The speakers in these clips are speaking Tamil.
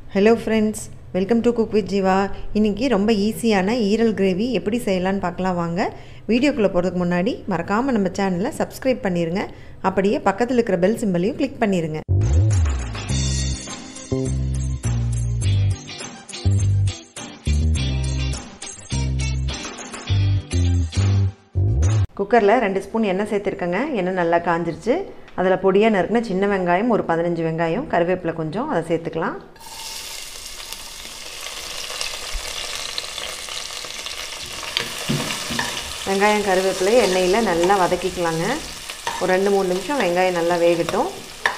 hello friends welcome to cook with Jeeva இன்றைக்கி ரொம்ப ஈஸியான ஈரல் கிரேவி எப்படி செய்யலான்னு பார்க்கலாம் வாங்க வீடியோக்குள்ளே போகிறதுக்கு முன்னாடி மறக்காமல் நம்ம சேனலை சப்ஸ்கிரைப் பண்ணிடுங்க அப்படியே பக்கத்தில் இருக்கிற பெல் சிம்பலையும் கிளிக் பண்ணிடுங்க குக்கரில் ரெண்டு ஸ்பூன் எண்ணெய் சேர்த்துருக்கேங்க எண்ணெய் நல்லா காஞ்சிருச்சு அதில் பொடியாக நறுக்குன சின்ன வெங்காயம் ஒரு பதினஞ்சு வெங்காயம் கருவேப்பிலை கொஞ்சம் அதை சேர்த்துக்கலாம் வெங்காயம் கருவேப்பிலை எண்ணெயில் நல்லா வதக்கிக்கலாங்க ஒரு ரெண்டு மூணு நிமிஷம் வெங்காயம் நல்லா வேகட்டும்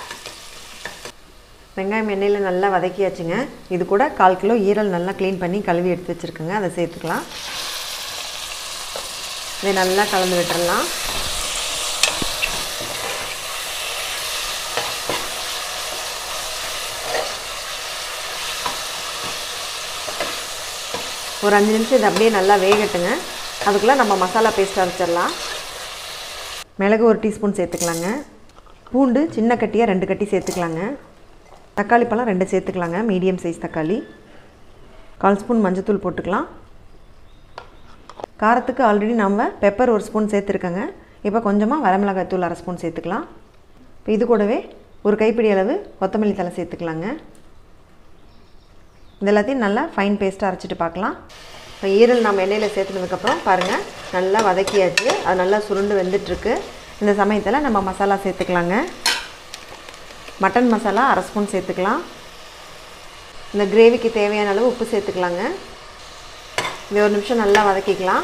வெங்காயம் எண்ணெயில் நல்லா வதக்கியாச்சுங்க இது கூட கால் கிலோ ஈரல் நல்லா க்ளீன் பண்ணி கழுவி எடுத்து வச்சுருக்கேங்க அதை சேர்த்துக்கலாம் இதை நல்லா கலந்து விட்டுறலாம் ஒரு அஞ்சு நிமிஷம் இது அப்படியே நல்லா வேகட்டுங்க அதுக்குள்ளே நம்ம மசாலா பேஸ்ட் அரைச்சிடலாம் மிளகு ஒரு டீஸ்பூன் சேர்த்துக்கலாங்க பூண்டு சின்ன கட்டியாக ரெண்டு கட்டி சேர்த்துக்கலாங்க தக்காளி பழம் ரெண்டு சேர்த்துக்கலாங்க மீடியம் சைஸ் தக்காளி கால் ஸ்பூன் மஞ்சத்தூள் போட்டுக்கலாம் காரத்துக்கு ஆல்ரெடி நம்ம பெப்பர் ஒரு ஸ்பூன் சேர்த்துருக்கேங்க இப்போ கொஞ்சமாக வரமிளகாய் தூள் அரை ஸ்பூன் சேர்த்துக்கலாம் இப்போ இது கூடவே ஒரு கைப்பிடி அளவு கொத்தமல்லி தலை சேர்த்துக்கலாங்க இது எல்லாத்தையும் நல்லா ஃபைன் பேஸ்ட்டாக அரைச்சிட்டு பார்க்கலாம் இப்போ ஈரல் நம்ம எண்ணெயில் சேர்த்துனதுக்கப்புறம் பாருங்கள் நல்லா வதக்கியாச்சு அது நல்லா சுருண்டு வெந்துட்டுருக்கு இந்த சமயத்தில் நம்ம மசாலா சேர்த்துக்கலாங்க மட்டன் மசாலா அரை ஸ்பூன் சேர்த்துக்கலாம் இந்த கிரேவிக்கு தேவையான அளவு உப்பு சேர்த்துக்கலாங்க இது ஒரு நிமிஷம் நல்லா வதக்கிக்கலாம்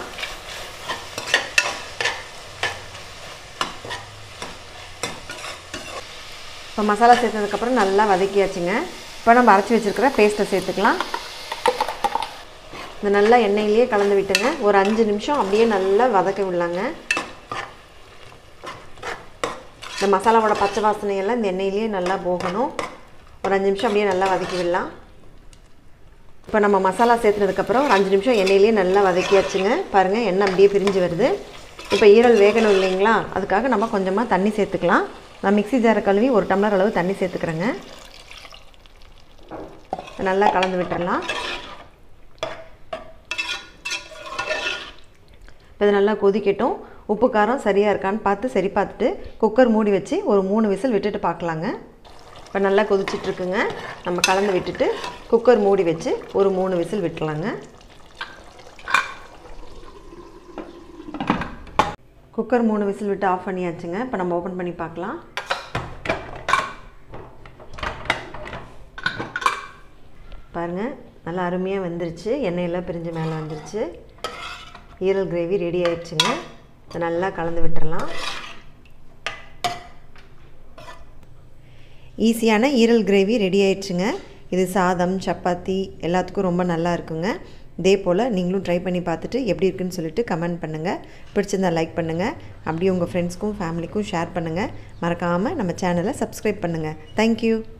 இப்போ மசாலா சேர்த்ததுக்கப்புறம் நல்லா வதக்கியாச்சுங்க இப்போ நம்ம அரைச்சி வச்சுருக்கிற பேஸ்ட்டை சேர்த்துக்கலாம் இந்த நல்லா எண்ணெயிலேயே கலந்து விட்டுங்க ஒரு அஞ்சு நிமிஷம் அப்படியே நல்லா வதக்க விடலாங்க இந்த மசாலாவோட பச்சை வாசனையெல்லாம் இந்த எண்ணெயிலேயே நல்லா போகணும் ஒரு அஞ்சு நிமிஷம் அப்படியே நல்லா வதக்கி விடலாம் இப்போ நம்ம மசாலா சேர்த்துனதுக்கப்புறம் ஒரு அஞ்சு நிமிஷம் எண்ணெயிலேயே நல்லா வதக்கியாச்சுங்க பாருங்கள் எண்ணெய் அப்படியே பிரிஞ்சு வருது இப்போ ஈரல் வேகணும் இல்லைங்களா அதுக்காக நம்ம கொஞ்சமாக தண்ணி சேர்த்துக்கலாம் நான் மிக்சி ஜாரை கழுவி ஒரு டம்ளர் அளவு தண்ணி சேர்த்துக்கிறேங்க நல்லா கலந்து விட்டுறலாம் இப்போ இது நல்லா கொதிக்கட்டும் உப்பு காரம் சரியாக இருக்கான்னு பார்த்து சரி பார்த்துட்டு குக்கர் மூடி வச்சு ஒரு மூணு விசில் விட்டுட்டு பார்க்கலாங்க இப்போ நல்லா கொதிச்சிட்ருக்குங்க நம்ம கலந்து விட்டுட்டு குக்கர் மூடி வச்சு ஒரு மூணு விசில் விட்டுலாங்க குக்கர் மூணு விசில் விட்டு ஆஃப் பண்ணியாச்சுங்க இப்போ நம்ம ஓப்பன் பண்ணி பார்க்கலாம் பாருங்கள் நல்லா அருமையாக வந்துருச்சு எண்ணெயெல்லாம் பிரிஞ்சு மேலே வந்துருச்சு ஈரல் கிரேவி ரெடி ஆயிடுச்சுங்க இதை நல்லா கலந்து விட்டுறலாம் ஈஸியான ஈரல் கிரேவி ரெடி ஆயிடுச்சுங்க இது சாதம் சப்பாத்தி எல்லாத்துக்கும் ரொம்ப நல்லா இருக்குங்க இதே போல் நீங்களும் ட்ரை பண்ணி பார்த்துட்டு எப்படி இருக்குன்னு சொல்லிட்டு கமெண்ட் பண்ணுங்கள் பிடிச்சிருந்தா லைக் பண்ணுங்கள் அப்படியே உங்கள் ஃப்ரெண்ட்ஸ்க்கும் ஃபேமிலிக்கும் ஷேர் பண்ணுங்கள் மறக்காமல் நம்ம சேனலை சப்ஸ்கிரைப் பண்ணுங்கள் தேங்க்யூ